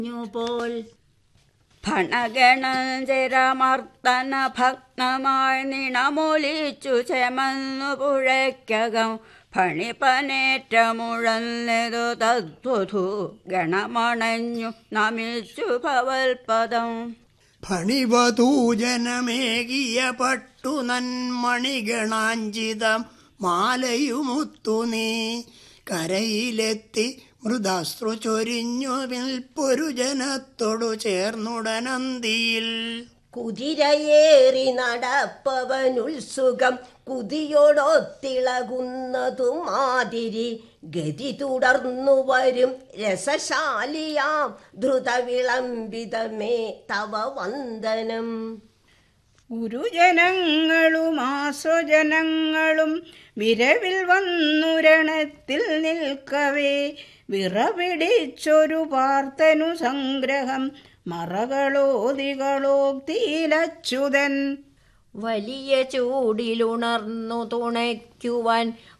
പോൽ ഭണഗണഞ്ചരമർത്തന ഭഗ്നമായി നിണമൊലിച്ചു ചെമന്നു പുഴയ്ക്കകം ഫണിപ്പനേറ്റമുഴന്നതു തദ്വധു ഗണമണഞ്ഞു നമിച്ചു ഭവൽപദം ഫണിവതൂജനമേകിയ പട്ടു നന്മണിഗണാഞ്ചിതം മാലയുമുത്തു നീ കരയിലെത്തി മൃദാശ്രു ചൊരിഞ്ഞു നിൽപ്പൊരു ജനത്തോടു ചേർന്നുടനന്തിയിൽ കുതിരയേറി നടപ്പവനുത്സുകം കുതിയോടൊത്തിളകുന്നതു മാതിരി ഗതി തുടർന്നു വരും രസശാലിയാം ധൃതവിളംബിതമേ തവ വന്ദനം ഗുരുജനങ്ങളും ആസ്വജനങ്ങളും വിരവിൽ വന്നുരണത്തിൽ നിൽക്കവേ വിറപിടിച്ചൊരു പാർത്തനു സംഗ്രഹം മറകളോതികളോക്തിയിലച്യുതൻ വലിയ ചൂടിലുണർന്നു തുണയ്ക്കുവാൻ